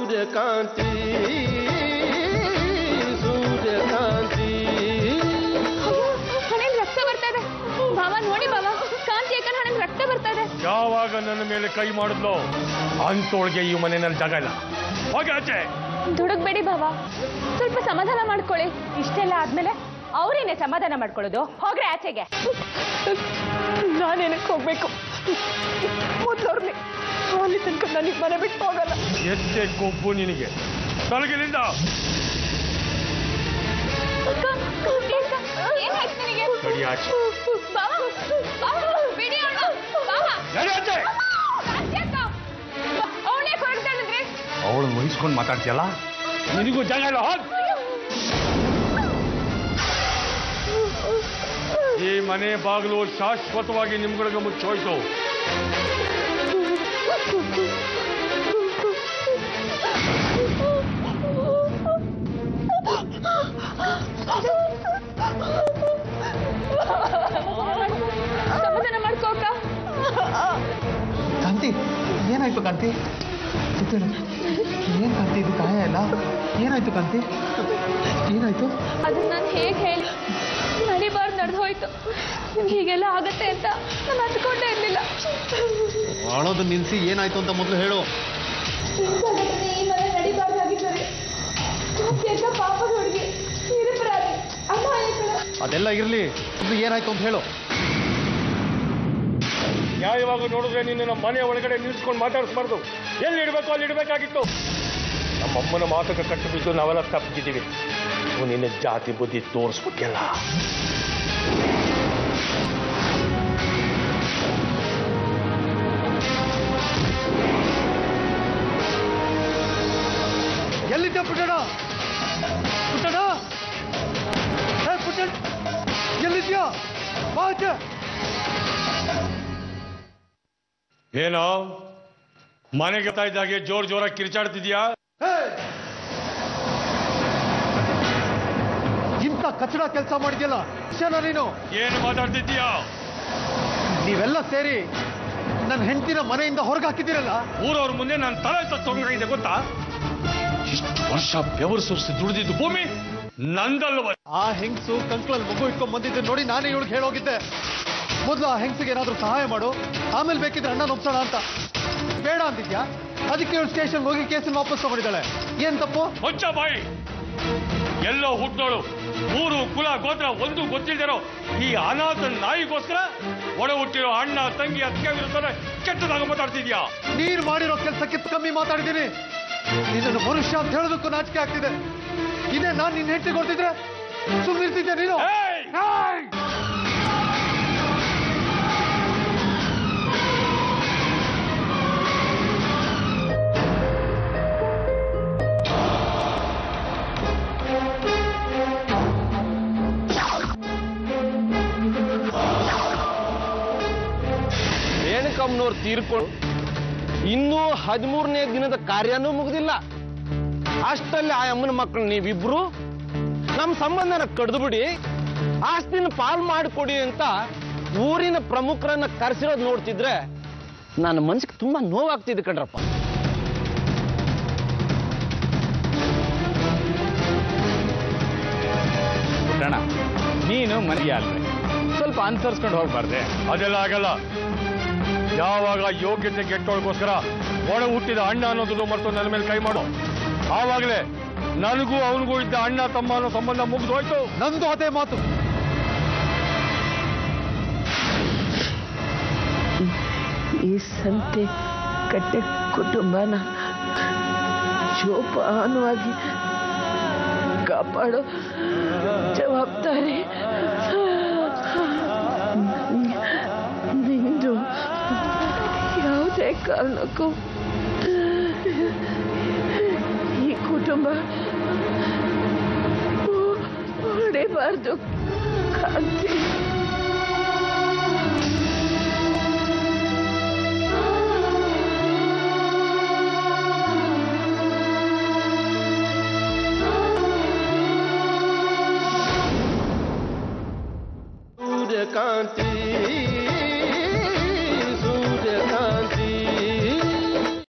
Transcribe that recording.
ಸೂರ್ಯಕಾಂತಿ ಸೂರ್ಯಕಾಂತಿ ಹಣೆಲ್ ರಕ್ತ ಬರ್ತಾ ಇದೆ ಭಾವ ನೋಡಿ ಭಾವ ಕಾಂತಿ ಯಾಕಂದ್ರೆ ಹಣೆಲ್ ರಕ್ತ ಬರ್ತಾ ಇದೆ ಯಾವಾಗ ನನ್ನ ಮೇಲೆ ಕೈ ಮಾಡಿದ್ಲೋ ಅಂತೋಳ್ಗೆ ಈ ಮನೆಯಲ್ಲಿ ಜಾಗ ಇಲ್ಲ ಹೋಗಿ ಆಚೆ ದುಡುಕ್ಬೇಡಿ ಭಾವ ಸ್ವಲ್ಪ ಸಮಾಧಾನ ಮಾಡ್ಕೊಳ್ಳಿ ಇಷ್ಟೆಲ್ಲ ಆದ್ಮೇಲೆ ಅವ್ರೇನೆ ಸಮಾಧಾನ ಮಾಡ್ಕೊಳ್ಳೋದು ಹೋಗ್ರೆ ಆಚೆಗೆ ನಾನೇನಕ್ಕೆ ಹೋಗ್ಬೇಕು ಮೊದ್ಲವ್ರನ್ನೇ ಅಲ್ಲಿ ತನಕ ನನಗೆ ಮನೆ ಬಿಟ್ಟು ಹೋಗಲ್ಲ ಎಷ್ಟೇ ಕೊಬ್ಬು ನಿನಗೆ ತೊಲಗಿಲಿಂದ ಅಕ್ಕ, ಏನ್ ಅಕ್ಕ? ಏನಾಯ್ತು ನಿನಗೆ? ನಡಿ ಆಚೆ. ಭಾವ, ಭಾವ, ಬಿಡಿ ಅವ್ಳ್ನ. ಭಾವ. ನಡಿ ಆಚೆ. ಆಚೆ ಅಕ್ಕ. ಅವ್ಳೇ ಹೊರಡ್ತಾ ಇಳಿದ್ರಿ. ಅವಳು ವಹಿಸ್ಕೊಂಡು ಮಾತಾಡ್ತೀಯಲ್ಲ ನಿನಗೂ ಜಾಗ ಇಲ್ಲ ಹೋಗ್ ಈ ಮನೆ ಬಾಗಿಲು ಶಾಶ್ವತವಾಗಿ ನಿಮ್ಗಳಿಗೆ ಮುಚ್ಚೋಯ್ತು ಸಮಾಧಾನ ಮಾಡ್ಕೋ ಅಕ್ಕ ಕಾಂತಿ ಏನಾಯ್ತು ಕಾಂತಿ ಸುತ್ತೇಳು ಏನ್ ಕಾಂತಿ ಇದು ಗಾಯ ಇಲ್ಲ ಏನಾಯ್ತು ಕಾಂತಿ ಏನಾಯ್ತು ಅದನ್ನ ನಾನು ಹೇಗೆ ಹೇಳಿ ನಡಿಬಾರ್ದು ನಡೆದು ಹೋಯ್ತು ನಿಮ್ಗೆ ಹೀಗೆಲ್ಲ ಆಗತ್ತೆ ಅಂತ ನಾನು ಅಂದ್ಕೊಂಡೇ ಇರ್ಲಿಲ್ಲ ಅಳೋದನ್ನ ನಿಲ್ಸಿ ಏನಾಯ್ತು ಅಂತ ಮೊದಲು ಹೇಳು ಈ ಮನೆ ನಡಿಬಾರ್ದಾಗಿದ್ದಾರೆ ಪಾಪ ಹುಡುಗಿ ನಿರಪರಾಧಿ ಅಮಾಯಕಳು ಅದೆಲ್ಲ ಇರ್ಲಿ ಇದು ಏನಾಯ್ತು ಅಂತ ಹೇಳು ನ್ಯಾಯವಾಗಿ ನೋಡಿದ್ರೆ ನೀನು ನಮ್ಮ ಮನೆ ಒಳಗಡೆ ನಿಲ್ಸ್ಕೊಂಡು ಮಾತಾಡಿಸ್ಬಾರ್ದು ಎಲ್ಲಿ ಇಡಬೇಕು ಅಲ್ಲಿ ಇಡಬೇಕಾಗಿತ್ತು ನಮ್ಮಮ್ಮನ ಮಾತುಕ ಕಟ್ಟು ಬಿದ್ದು ನಾವೆಲ್ಲ ತಪ್ಪಿದ್ದೀವಿ ನೀವು ನಿನ್ನ ಜಾತಿ ಬುದ್ಧಿ ತೋರಿಸ್ಬೇಕೆಲ್ಲ ಎಲ್ಲಿದ್ದೆ ಪುಟ್ಟಣ ಪುಟ್ಟಣ ಹೇ ಪುಟ್ಟಣ ಎಲ್ಲಿದ್ಯಾ ಬಾ ಆಚೆ. ಏನೋ ಮನೆಗೆ ಬರ್ತಾ ಇದ್ದಾಗೆ ಜೋರ್ ಜೋರಾಗಿ ಕಿರ್ಚಾಡ್ತಿದ್ಯಾ ಹೇ! ಇಂಥ ಕಚಡ ಕೆಲಸ ಮಾಡಿದ್ಯಲ್ಲ ವಿಷಯನ ನೀನು ಏನು ಮಾತಾಡ್ತಿದ್ದೀಯಾ ನೀವೆಲ್ಲ ಸೇರಿ ನನ್ನ ಹೆಂಡತಿನ ಮನೆಯಿಂದ ಹೊರಗೆ ಹಾಕಿದ್ದೀರಲ್ಲ ಊರವ್ರ ಮುಂದೆ ನಾನು ತಲೆ ತಗೊಂಡಿದೆ ಗೊತ್ತಾ ಇಷ್ಟು ವರ್ಷ ಬೆವರು ಸುರಿಸಿ ದುಡಿದಿದ್ದು ಭೂಮಿ ನಂದಲ್ವ ಆ ಹೆಂಗಸು ಕಂಕ್ಳಲ್ಲಿ ಮಗು ಇಟ್ಕೊಂಡ್ ಬಂದಿದ್ದು ನೋಡಿ ನಾನೇ ಇವಳಿಗೆ ಹೇಳೋಗಿದ್ದೆ ಮೊದಲು ಆ ಹೆಂಗಸಿಗೆ ಏನಾದ್ರೂ ಸಹಾಯ ಮಾಡು ಆಮೇಲೆ ಬೇಕಿದ್ರೆ ಅಣ್ಣ ಒಪ್ಸೋಣ ಅಂತ ಬೇಡ ಅಂತಿದ್ಯಾ ಅದಕ್ಕೆ ಇವಳು ಸ್ಟೇಷನ್ಗೆ ಹೋಗಿ ಕೇಸನ್ನು ವಾಪಸ್ ತಗೊಂಡಿದ್ದಾಳೆ ಏನ್ ತಪ್ಪು ಹೊಚ್ಚ ಬಾಯಿ ಎಲ್ಲೋ ಹುಟ್ಟೋಳು ಊರು ಕುಲ ಗೋತ್ರ ಒಂದು ಗೊತ್ತಿಲ್ದಿರೋ ಈ ಅನಾಥ ನಾಯಿಗೋಸ್ಕರ ಒಡ ಹುಟ್ಟಿರೋ ಅಣ್ಣ ತಂಗಿ ಅದಕ್ಕೆ ವಿರುದ್ಧ ಕೆಟ್ಟದಾಗ ಮಾತಾಡ್ತಿದ್ಯಾ ನೀನು ಮಾಡಿರೋ ಕೆಲಸಕ್ಕೆ ಕಮ್ಮಿ ಮಾತಾಡಿದ್ದೀನಿ ನಿನ್ನನ್ನು ಮನುಷ್ಯ ಅಂತ ಹೇಳೋದಕ್ಕೂ ನಾಚಿಕೆ ಆಗ್ತಿದೆ ಇದೇ ನಾನು ನಿನ್ನ ಹೆಂಡತಿ ಕೊಡ್ತಿದ್ರೆ ಸುಮ್ಮನಿರ್ತಿದ್ದೆ ನೀನು ಏಯ್! ಏಯ್! ರೇಣುಕಮ್ಮನವ್ರು ತೀರ್ಕೊಂಡು ಇನ್ನೂ ಹದಿಮೂರನೇ ದಿನದ ಕಾರ್ಯನೂ ಮುಗಿದಿಲ್ಲ ಅಷ್ಟಲ್ಲಿ ಆ ಅಮ್ಮನ ಮಕ್ಕಳು ನೀವಿಬ್ರು ನಮ್ಮ ಸಂಬಂಧನ ಕಡ್ದು ಬಿಡಿ ಆಸ್ತಿನ ಪಾಲ್ ಮಾಡಿಕೊಡಿ ಅಂತ ಊರಿನ ಪ್ರಮುಖರನ್ನ ಕರೆಸಿರೋದು ನೋಡ್ತಿದ್ರೆ ನನ್ನ ಮನ್ಸಿಗೆ ತುಂಬಾ ನೋವಾಗ್ತಿದೆ ಕಣ್ರಪ್ಪ ಪುಟ್ಟಣ ನೀನು ಮನೆಗೆ ಅಲ್ವೇ ಸ್ವಲ್ಪ ಅನುಸರಿಸ್ಕೊಂಡು ಹೋಗ್ಬಾರ್ದೆ ಅದೆಲ್ಲ ಆಗಲ್ಲ ಯಾವಾಗ ಯೋಗ್ಯತೆ ಗೆಟ್ಟೋಳ್ಗೋಸ್ಕರ ಒಡ ಹುಟ್ಟಿದ ಅಣ್ಣ ಅನ್ನೋದನ್ನು ಮರೆತು ನನ್ನ ಮೇಲೆ ಕೈ ಮಾಡು ಆವಾಗಲೇ ನನಗೂ ಅವನಿಗೂ ಇದ್ದ ಅಣ್ಣ ತಮ್ಮ ಅನ್ನೋ ಸಂಬಂಧ ಮುಗಿದು ಹೋಯ್ತು ನಂದು ಅದೇ ಮಾತು ಈ ಸಂತೆ ಕಟ್ಟೆ ಕುಟುಂಬನ ಜೋಪಾನವಾಗಿ ಕಾಪಾಡೋ ಜವಾಬ್ದಾರಿ ನಿಂದು ಯಾವುದೇ ಕಾರಣಕ್ಕೂ ಈ ಕುಟುಂಬ ಹೊಡೆಬಾರ್ದು